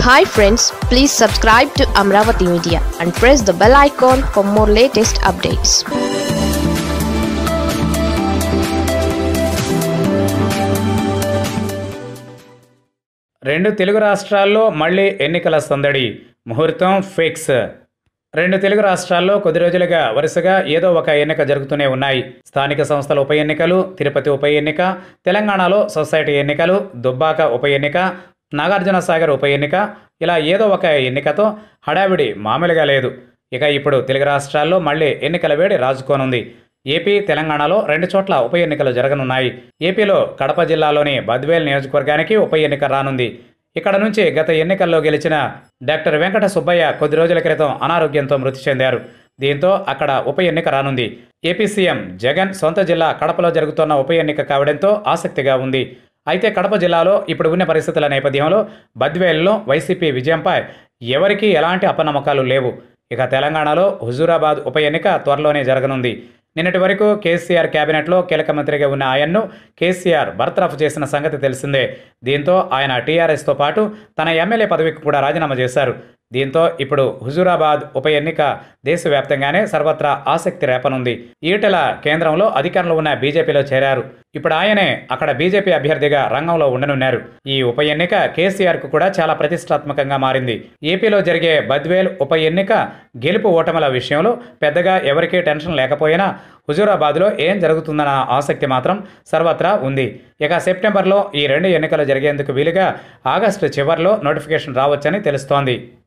hi friends please subscribe to Amaravati media and press the bell icon for more latest updates రెండు తెలుగు రాష్ట్రాల్లో మళ్ళీ ఎన్నికల సందడి ముహూర్తం ఫిక్స్ రెండు తెలుగు రాష్ట్రాల్లో కొద్ది రోజులుగా వరుసగా ఏదో ఒక ఎన్నిక జరుగుతూనే ఉన్నాయి స్థానిక సంస్థల ఉప ఎన్నికలు తిరుపతి ఉప ఎన్నిక తెలంగాణలో సొసైటీ ఎన్నికలు దుబ్బాక ఉప ఎన్నిక నాగార్జున సాగర్ ఉప ఎన్నిక ఇలా ఏదో ఒక ఎన్నికతో హడావిడి మామూలుగా లేదు ఇక ఇప్పుడు తెలుగు రాష్ట్రాల్లో మళ్ళీ ఎన్నికల వేడి రాజుకోనుంది ఏపీ తెలంగాణలో రెండు చోట్ల ఉప ఎన్నికలు జరగనున్నాయి ఏపీలో కడప జిల్లాలోని బద్వేల్ నియోజకవర్గానికి ఉప ఎన్నిక రానుంది ఇక్కడ నుంచి గత ఎన్నికల్లో గెలిచిన డాక్టర్ వెంకట సుబ్బయ్య కొద్ది రోజుల క్రితం అనారోగ్యంతో మృతి చెందారు దీంతో అక్కడ ఉప ఎన్నిక రానుంది ఏపీ సీఎం జగన్ సొంత జిల్లా కడపలో జరుగుతున్న ఉప ఎన్నిక కావడంతో ఆసక్తిగా ఉంది అయితే కడప జిల్లాలో ఇప్పుడు ఉన్న పరిస్థితుల నేపథ్యంలో బద్వేల్లో వైసీపీ విజయంపై ఎవరికీ ఎలాంటి అపనమ్మకాలు లేవు ఇక తెలంగాణలో హుజూరాబాద్ ఉప ఎన్నిక త్వరలోనే జరగనుంది నిన్నటి వరకు కేసీఆర్ కేబినెట్లో కీలక మంత్రిగా ఉన్న ఆయన్ను కేసీఆర్ బర్తరఫ్ చేసిన సంగతి తెలిసిందే దీంతో ఆయన టీఆర్ఎస్తో పాటు తన ఎమ్మెల్యే పదవికి కూడా రాజీనామా చేశారు దీంతో ఇప్పుడు హుజూరాబాద్ ఉప ఎన్నిక దేశవ్యాప్తంగానే సర్వత్రా ఆసక్తి రేపనుంది ఈటెల కేంద్రంలో అధికారంలో ఉన్న బీజేపీలో చేరారు ఇప్పుడు ఆయనే అక్కడ బీజేపీ అభ్యర్థిగా రంగంలో ఉండనున్నారు ఈ ఉప ఎన్నిక కేసీఆర్ కు కూడా చాలా ప్రతిష్టాత్మకంగా మారింది ఏపీలో జరిగే బద్వేల్ ఉప ఎన్నిక గెలుపు ఓటముల విషయంలో పెద్దగా ఎవరికీ టెన్షన్ లేకపోయినా హుజూరాబాద్లో ఏం జరుగుతుందన్న ఆసక్తి మాత్రం సర్వత్రా ఉంది ఇక సెప్టెంబర్లో ఈ రెండు ఎన్నికలు జరిగేందుకు వీలుగా ఆగస్టు చివరిలో నోటిఫికేషన్ రావచ్చని తెలుస్తోంది